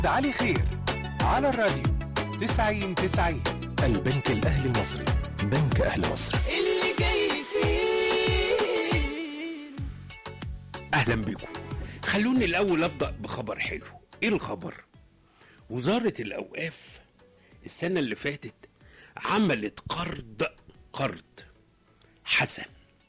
علي خير على الراديو 90 90 البنك الأهلي المصري بنك أهل مصر اللي جاي فيه اهلا بكم خلوني الاول ابدا بخبر حلو ايه الخبر وزاره الاوقاف السنه اللي فاتت عملت قرض قرض حسن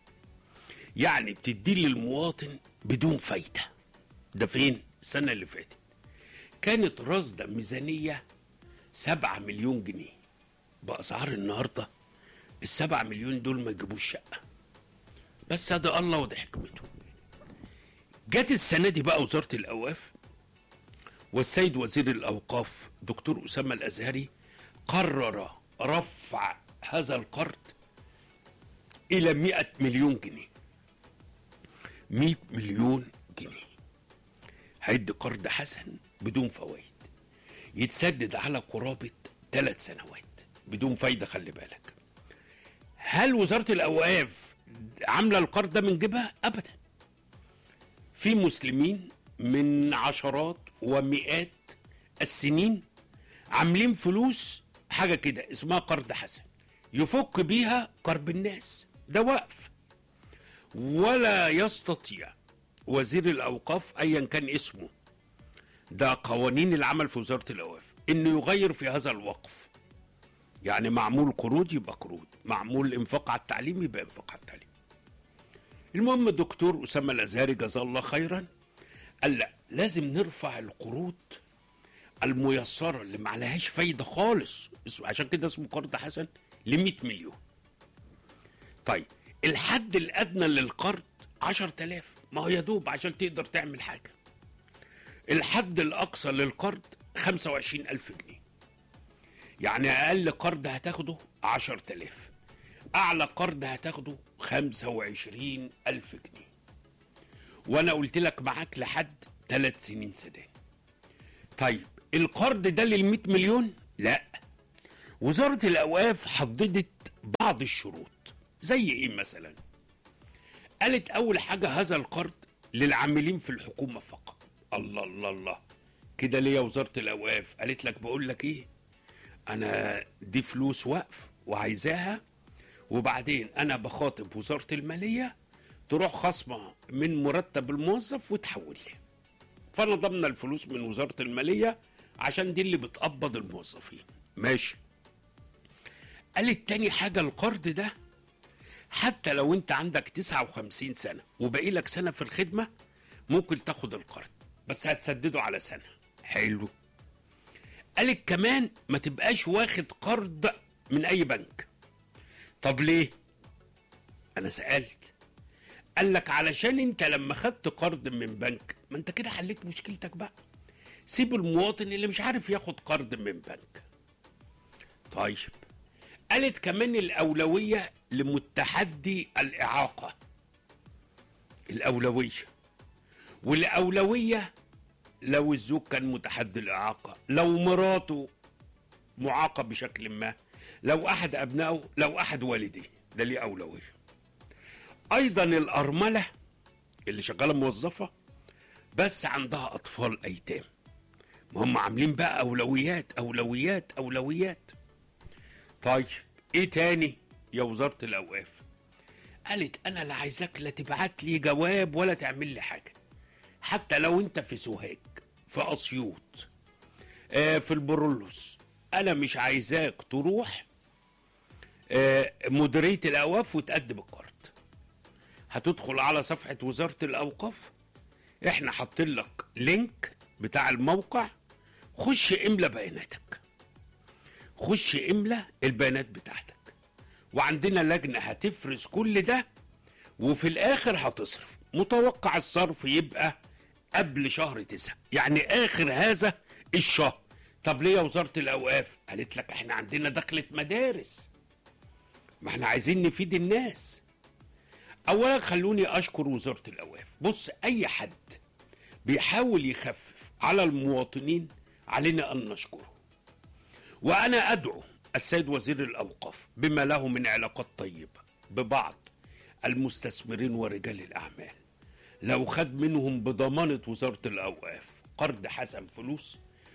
يعني بتديه للمواطن بدون فايده ده فين السنه اللي فاتت كانت رصد ميزانيه سبعة مليون جنيه بأسعار النهاردة السبعة مليون دول ما يجيبوش شقة بس ده الله وده حكمته جت السنه دي بقى وزاره الاوقاف والسيد وزير الاوقاف دكتور اسامه الازهري قرر رفع هذا القرض الى 100 مليون جنيه 100 مليون جنيه هيدي قرض حسن بدون فوائد يتسدد على قرابه ثلاث سنوات بدون فايده خلي بالك هل وزاره الاوقاف عامله القرض ده من جيبها ابدا في مسلمين من عشرات ومئات السنين عاملين فلوس حاجه كده اسمها قرض حسن يفك بيها كرب الناس ده وقف ولا يستطيع وزير الاوقاف ايا كان اسمه ده قوانين العمل في وزاره الاوقاف انه يغير في هذا الوقف يعني معمول قروض يبقى قروض معمول انفاق على التعليم يبقى انفاق على التعليم المهم الدكتور اسامه الازهري جزاه الله خيرا قال لا لازم نرفع القروض الميسره اللي ما عليهاش فايده خالص اسمه- عشان كده اسمه قرض حسن ل 100 مليون طيب الحد الادنى للقرض 10000 ما هو يا دوب عشان تقدر تعمل حاجه الحد الاقصى للقرض 25000 جنيه يعني اقل قرض هتاخده 10000 اعلى قرض هتاخده 25 الف جنيه وانا قلت لك معاك لحد ثلاث سنين سداد طيب القرض ده لل 100 مليون لا وزاره الاوقاف حددت بعض الشروط زي ايه مثلا قالت اول حاجه هذا القرض للعاملين في الحكومه فقط الله الله الله كده ليه يا وزاره الاوقاف قالت لك بقول لك ايه انا دي فلوس وقف وعايزاها وبعدين انا بخاطب وزاره الماليه تروح خصمه من مرتب الموظف وتحول لي فانا ضمن الفلوس من وزاره الماليه عشان دي اللي بتقبض الموظفين ماشي قالت تاني حاجه القرض ده حتى لو انت عندك 59 سنه وباقي لك سنه في الخدمه ممكن تاخد القرض بس هتسدده على سنه حلو قالت كمان ما تبقاش واخد قرض من اي بنك طب ليه انا سالت قال لك علشان انت لما خدت قرض من بنك ما انت كده حليت مشكلتك بقى سيب المواطن اللي مش عارف ياخد قرض من بنك طيب قالت كمان الاولويه لمتحدي الاعاقه الاولويه والاولويه لو الزوج كان متحدي الاعاقه لو مراته معاقه بشكل ما لو احد ابنائه لو احد والديه ده ليه اولويه ايضا الارمله اللي شغاله موظفه بس عندها اطفال ايتام ما هم عاملين بقى اولويات اولويات اولويات طيب ايه تاني يا وزاره الاوقاف قالت انا لا عايزاك لا تبعت لي جواب ولا تعمل لي حاجه حتى لو انت في سوهاج في اسيوط آه في البرولوس انا مش عايزاك تروح آه مديريه الاوقاف وتقدم القرض هتدخل على صفحه وزاره الاوقاف احنا حاطين لك لينك بتاع الموقع خش املى بياناتك خش املى البيانات بتاعتك وعندنا لجنه هتفرز كل ده وفي الاخر هتصرف متوقع الصرف يبقى قبل شهر تسعة يعني اخر هذا الشهر طب ليه يا وزاره الاوقاف قالت لك احنا عندنا دخلة مدارس ما احنا عايزين نفيد الناس اولا خلوني اشكر وزاره الاوقاف بص اي حد بيحاول يخفف على المواطنين علينا ان نشكره وانا ادعو السيد وزير الاوقاف بما له من علاقات طيبه ببعض المستثمرين ورجال الاعمال لو خد منهم بضمانه وزاره الاوقاف قرض حسن فلوس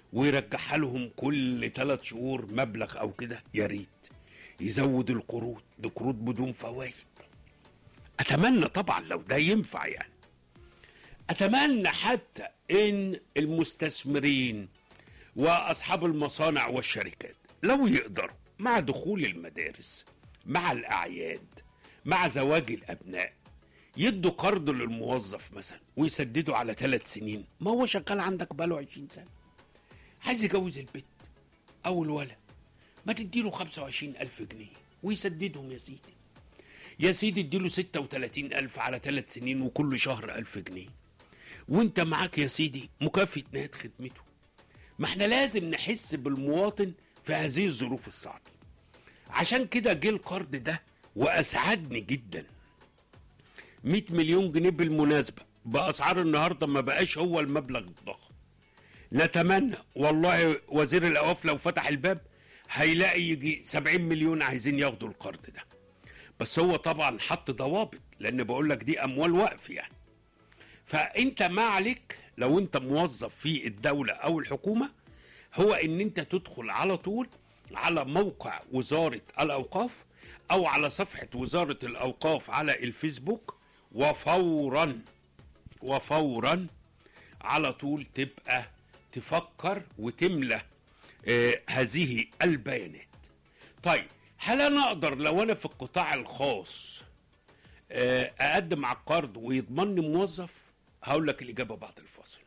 ويرجعها لهم كل ثلاث شهور مبلغ او كده يا ريت يزود القروض دي قروض بدون فوائد اتمنى طبعا لو ده ينفع يعني اتمنى حتى ان المستثمرين واصحاب المصانع والشركات لو يقدروا مع دخول المدارس مع الاعياد مع زواج الابناء يدوا قرض للموظف مثلا ويسددوا على ثلاث سنين ما هو شغال عندك بقاله 20 سنه عايز يجوز البنت او الولد ما تديله 25 ألف جنيه ويسددهم يا سيدي يا سيدي اديله 36 ألف على ثلاث سنين وكل شهر ألف جنيه وانت معاك يا سيدي مكافأة نهاية خدمته ما احنا لازم نحس بالمواطن في هذه الظروف الصعبة عشان كده جه القرض ده وأسعدني جدا 100 مليون جنيه بالمناسبة بأسعار النهاردة ما بقاش هو المبلغ الضخم نتمنى والله وزير الأوقاف لو فتح الباب هيلاقي يجي 70 مليون عايزين ياخدوا القرض ده بس هو طبعا حط ضوابط لأن بقول لك دي أموال وقف يعني فانت ما عليك لو انت موظف في الدولة او الحكومة هو ان انت تدخل على طول على موقع وزارة الاوقاف او على صفحة وزارة الاوقاف على الفيسبوك وفورا وفورا على طول تبقى تفكر وتملى آه هذه البيانات طيب هل انا اقدر لو انا في القطاع الخاص آه، اقدم على القرض ويضمنني موظف هقول لك الاجابه بعد الفاصل